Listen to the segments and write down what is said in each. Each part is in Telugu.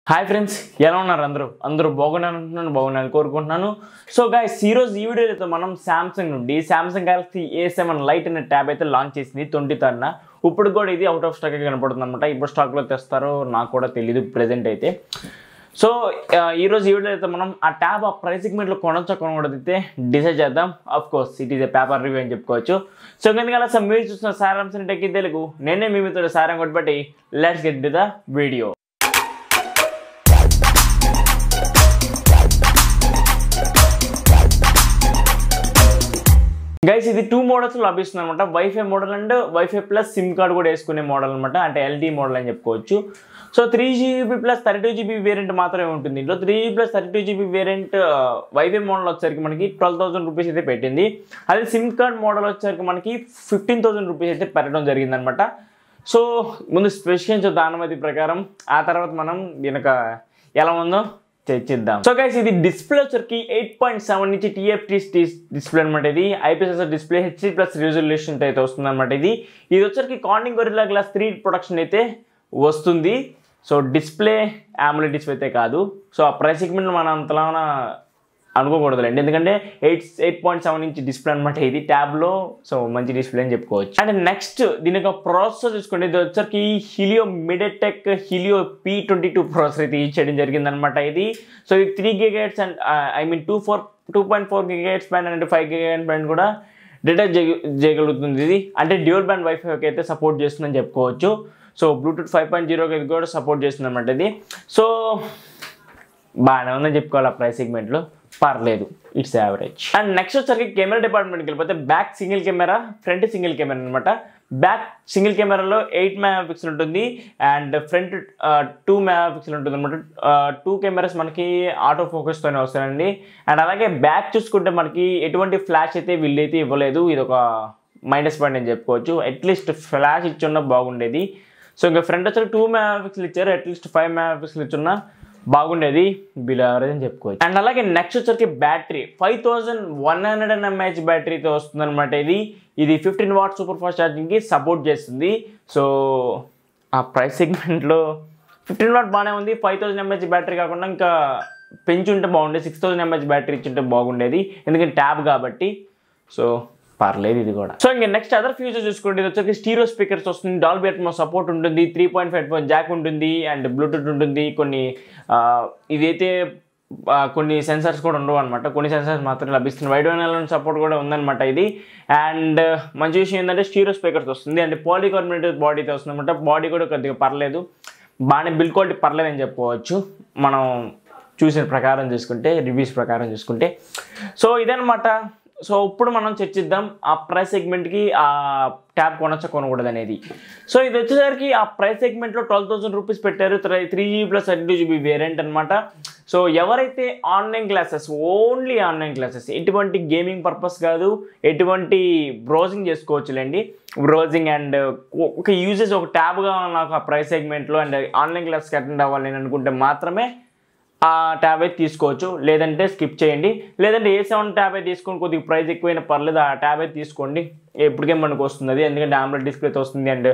హాయ్ ఫ్రెండ్స్ ఎలా ఉన్నారు అందరూ అందరూ బాగున్నాను అంటున్నాను బాగున్నాను కోరుకుంటున్నాను సో గాయస్ ఈరోజు ఈ వీడియోలో అయితే మనం శాంసంగ్ నుండి Samsung Galaxy A seven lite అనే ట్యాబ్ అయితే లాంచ్ చేసింది ట్వంటీ థర్డ్న ఇప్పుడు కూడా ఇది అవుట్ ఆఫ్ స్టాక్ కనపడుతుంది అనమాట ఇప్పుడు స్టాక్లో తెస్తారో నాకు కూడా తెలియదు ప్రెజెంట్ అయితే సో ఆ, ఈరోజు ఈ వీడియో అయితే మనం ఆ ట్యాబ్ ఆ ప్రైస్ సెగ్మెంట్లో కొనొచ్చా కొనకూడదు అయితే డిసైడ్ చేద్దాం of course it is a paper review అని చెప్పుకోవచ్చు సో ఎందుకంటే అసలు మీరు చూసిన సారాంశం టెక్కి తెలుగు నేనే మీ మీతో సారం కొట్టుబట్టి let's get to the video guys ఇది టూ మోడల్స్ లభిస్తుంది అనమాట wifi model and wifi plus SIM card కూడా వేసుకునే మోడల్ అనమాట అంటే ఎల్టీ మోడల్ అని చెప్పుకోవచ్చు so three GB plus thirty two GB variant మాత్రమే ఉంటుంది దీంట్లో three GB plus thirty two GB variant wifi model వచ్చేసరికి మనకి ట్వెల్వ్ థౌసండ్ రూపీస్ అయితే పెట్టింది అదే సిమ్ కార్డ్ మోడల్ వచ్చేసరికి మనకి ఫిఫ్టీన్ థౌసండ్ రూపీస్ అయితే పెట్టడం జరిగిందనమాట సో ముందు స్పెసిఫికేషన్ చూద్దాం అనుమతి ప్రకారం ఆ తర్వాత మనం దీనికి ఎలా ఉందో చర్చిద్దాం సో గైస్ ఇది డిస్ప్లే వచ్చరికి ఎయిట్ పాయింట్ సెవెన్ నుంచి టీఎఫ్టీ డిస్ప్లే అనమాట ఇది IPS display HD plus resolution అయితే వస్తుంది అనమాట ఇది ఇది వచ్చరికి Corning Gorilla glass three protection అయితే వస్తుంది సో డిస్ప్లే ఆమ్లెట్ డిస్ప్లే అయితే కాదు సో ఆ ప్రైస్ సెగ్మెంట్ మనం అంతలా అనుకోకూడదులేండి ఎందుకంటే eight eight point seven inch display అనమాట ఇది ట్యాబ్లో సో మంచి డిస్ప్లే అని చెప్పుకోవచ్చు అండ్ నెక్స్ట్ దీని యొక్క ప్రాసెసర్ చూసుకోండి ఇది వచ్చరికి Helio MediaTek Helio P twenty two processor అయితే యూజ్ చేయడం జరిగిందనమాట ఇది సో ఇది three gigahertz and I mean two four two point four gigahertz band and five గిగేట్ బ్యాండ్ కూడా డిటెక్ట్ చేయగలుగుతుంది ఇది అంటే డ్యూల్ బ్యాండ్ వైఫైకి అయితే సపోర్ట్ చేస్తుందని చెప్పుకోవచ్చు సో బ్లూటూత్ ఫైవ్ పాయింట్ జీరోకి కూడా సపోర్ట్ చేస్తుంది అనమాట ఇది సో బాగానే ఉందని చెప్పుకోవాలి ఆ ప్రైస్ సెగ్మెంట్లో పర్లేదు ఇట్స్ యావరేజ్ అండ్ నెక్స్ట్ వచ్చరికి కెమెరా డిపార్ట్మెంట్కి వెళ్ళిపోతే back single camera front single camera అనమాట బ్యాక్ సింగిల్ కెమెరాలో ఎయిట్ మెగా పిక్సెల్ ఉంటుంది and front two megapixel ఉంటుంది అనమాట టూ కెమెరాస్ మనకి ఆటో ఫోకస్తోనే వస్తాయండి అండ్ అలాగే బ్యాక్ చూసుకుంటే మనకి ఎటువంటి ఫ్లాష్ అయితే వీళ్ళైతే ఇవ్వలేదు ఇది ఒక మైనస్ పాయింట్ అని చెప్పుకోవచ్చు అట్లీస్ట్ ఫ్లాష్ ఇచ్చున్న బాగుండేది సో ఇంకా ఫ్రంట్ వచ్చి టూ మెగా పిక్సెల్ ఇచ్చారు అట్లీస్ట్ ఫైవ్ మెగా పిక్సెల్ ఇచ్చున్న బాగుండేది బిలో యావరేజ్ అని చెప్పుకోవచ్చు అండ్ అలాగే నెక్స్ట్ వచ్చరికి battery five thousand one hundred and mAh బ్యాటరీతో వస్తుంది అనమాట ఇది ఇది ఫిఫ్టీన్ వాట్ సూపర్ ఫాస్ట్ ఛార్జింగ్కి సపోర్ట్ చేస్తుంది సో ఆ ప్రైస్ సెగ్మెంట్లో ఫిఫ్టీన్ వాట్ బాగానే ఉంది ఫైవ్ థౌసండ్ ఎంహెచ్ బ్యాటరీ కాకుండా ఇంకా పెంచుంటే బాగుండేది సిక్స్ థౌసండ్ ఎంహెచ్ బ్యాటరీ ఇచ్చుంటే బాగుండేది ఎందుకంటే ట్యాబ్ కాబట్టి సో పర్లేదు ఇది కూడా సో ఇంకా నెక్స్ట్ అదర్ ఫ్యూచర్ చూసుకోండి ఇది వచ్చేసి స్టీరో స్పీకర్స్ వస్తుంది డాల్బీ అట్మో సపోర్ట్ ఉంటుంది three point five point jack ఉంటుంది అండ్ బ్లూటూత్ ఉంటుంది కొన్ని ఆ, ఇదైతే ఆ, కొన్ని సెన్సార్స్ కూడా ఉండవు అనమాట కొన్ని సెన్సార్స్ మాత్రమే లభిస్తుంది వైడ్ వన్ సపోర్ట్ కూడా ఉందన్నమాట ఇది అండ్ మంచి విషయం ఏంటంటే స్టీరో స్పీకర్స్ వస్తుంది అండ్ పాలికార్బోనేటెడ్ బాడీతో వస్తుంది అనమాట బాడీ కూడా కొద్దిగా పర్లేదు బాగానే బిల్ క్వాలిటీ పర్లేదు అని చెప్పుకోవచ్చు మనం చూసిన ప్రకారం చూసుకుంటే రివ్యూస్ ప్రకారం చూసుకుంటే సో ఇదనమాట సో ఇప్పుడు మనం చర్చిద్దాం ఆ ప్రైస్ సెగ్మెంట్కి ఆ ట్యాబ్ కొనొచ్చా కొనకూడదు అనేది సో ఇది వచ్చేసరికి ఆ ప్రైస్ సెగ్మెంట్లో ట్వెల్వ్ థౌసండ్ రూపీస్ పెట్టారు three GB plus thirty two GB variant అనమాట సో ఎవరైతే online classes only online classes ఎటువంటి గేమింగ్ పర్పస్ కాదు ఎటువంటి బ్రౌజింగ్ చేసుకోవచ్చులేండి బ్రౌజింగ్ అండ్ ఒక యూజెస్ ఒక ట్యాబ్గా నాకు ఆ ప్రైస్ సెగ్మెంట్లో అండ్ ఆన్లైన్ క్లాస్కి అటెండ్ అవ్వాలి నేను అనుకుంటే మాత్రమే ఆ ట్యాబ్ అయితే తీసుకోవచ్చు లేదంటే స్కిప్ చేయండి లేదంటే ఏ సెవెన్ ట్యాబ్ అయితే తీసుకొని కొద్దిగా ప్రైస్ ఎక్కువైనా పర్లేదు ఆ ట్యాబ్ అయితే తీసుకోండి ఎప్పటికే మనకు వస్తుంది అది ఎందుకంటే ఆమ్లెట్ డిస్ప్లేతో వస్తుంది అండ్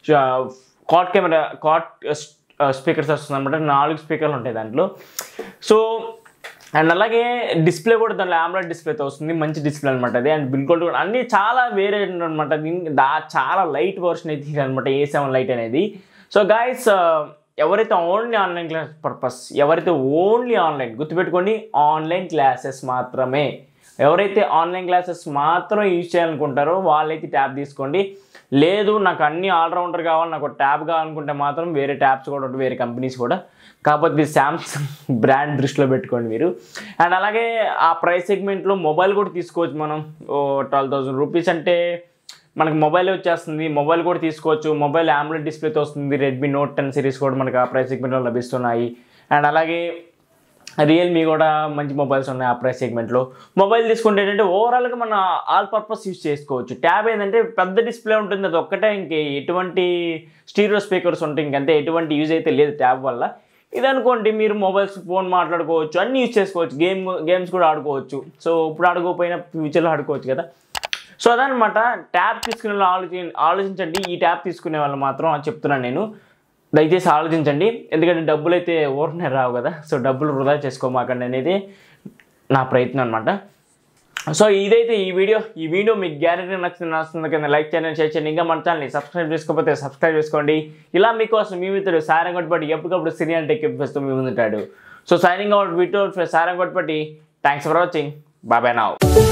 కాట్ కెమెరా కాట్ స్పీకర్స్ వస్తుంది అనమాట నాలుగు స్పీకర్లు ఉంటాయి దాంట్లో సో అండ్ అలాగే డిస్ప్లే కూడా దాంట్లో ఆమ్లెట్ డిస్ప్లేతో వస్తుంది మంచి డిస్ప్లే అనమాట అది అండ్ బిల్కుల్ కూడా అన్ని చాలా వేరే అనమాట దా చాలా లైట్ వర్షన్ అయితే ఇది అనమాట ఏ సెవెన్ లైట్ అనేది సో గాయస్ ఎవరైతే ఓన్లీ ఆన్లైన్ క్లాస్ పర్పస్ ఎవరైతే ఓన్లీ ఆన్లైన్ గుర్తుపెట్టుకోండి ఆన్లైన్ క్లాసెస్ మాత్రమే ఎవరైతే ఆన్లైన్ క్లాసెస్ మాత్రం యూజ్ చేయాలనుకుంటారో వాళ్ళైతే ట్యాబ్ తీసుకోండి లేదు నాకు అన్ని ఆల్రౌండర్ కావాలి నాకు ట్యాబ్ కావాలనుకుంటే మాత్రం వేరే ట్యాబ్స్ కూడా ఉంటాయి వేరే కంపెనీస్ కూడా కాకపోతే ఇది శాంసంగ్ బ్రాండ్ దృష్టిలో పెట్టుకోండి మీరు అండ్ అలాగే ఆ ప్రైస్ సెగ్మెంట్లో మొబైల్ కూడా తీసుకోవచ్చు మనం ఓ ట్వెల్వ్ థౌసండ్ రూపీస్ అంటే మనకి మొబైల్ వచ్చేస్తుంది మొబైల్ కూడా తీసుకోవచ్చు మొబైల్ ఆమ్లెట్ డిస్ప్లేతో వస్తుంది రెడ్మీ నోట్ టెన్ సిరీస్ కూడా మనకి ఆ ప్రైస్ సెగ్మెంట్లో లభిస్తున్నాయి అండ్ అలాగే రియల్మీ కూడా మంచి మొబైల్స్ ఉన్నాయి ఆ ప్రైస్ సెగ్మెంట్లో మొబైల్ తీసుకుంటే ఏంటంటే ఓవరాల్గా మన ఆల్ పర్పస్ యూస్ చేసుకోవచ్చు ట్యాబ్ ఏంటంటే పెద్ద డిస్ప్లే ఉంటుంది అది ఒక్కటే ఇంక ఎటువంటి స్టీరియో స్పీకర్స్ ఉంటాయి ఇంకంతే ఎటువంటి యూజ్ అయితే లేదు ట్యాబ్ వల్ల ఇది అనుకోండి మీరు మొబైల్స్ ఫోన్ మాట్లాడుకోవచ్చు అన్నీ యూజ్ చేసుకోవచ్చు గేమ్ గేమ్స్ కూడా ఆడుకోవచ్చు సో ఇప్పుడు ఆడుకోకపోయినా ఫ్యూచర్లో ఆడుకోవచ్చు కదా సో అదనమాట ట్యాబ్ తీసుకునే వాళ్ళు ఆలోచి ఆలోచించండి ఈ ట్యాబ్ తీసుకునే వాళ్ళు మాత్రం అది చెప్తున్నాను నేను దయచేసి ఆలోచించండి ఎందుకంటే డబ్బులు అయితే ఊరనే రావు కదా సో డబ్బులు వృధా చేసుకోమాకండి అనేది నా ప్రయత్నం అనమాట సో ఇదైతే ఈ వీడియో ఈ వీడియో మీకు గ్యారెంటీ నచ్చింది నచ్చుతుంది కింద లైక్ చేయండి షేర్ చేయండి ఇంకా మన ఛానల్ని సబ్స్క్రైబ్ చేసుకోకపోతే సబ్స్క్రైబ్ చేసుకోండి ఇలా మీకోసం మీ మిత్రుడు సారం కొట్టుబట్టి ఎప్పటికప్పుడు సినీ అంటే ఎక్కిపిస్తూ మీ ముందుంటాడు సో సైనింగ్ అవుట్ వీటో సారం కొట్టుబట్టి thanks for watching bye bye now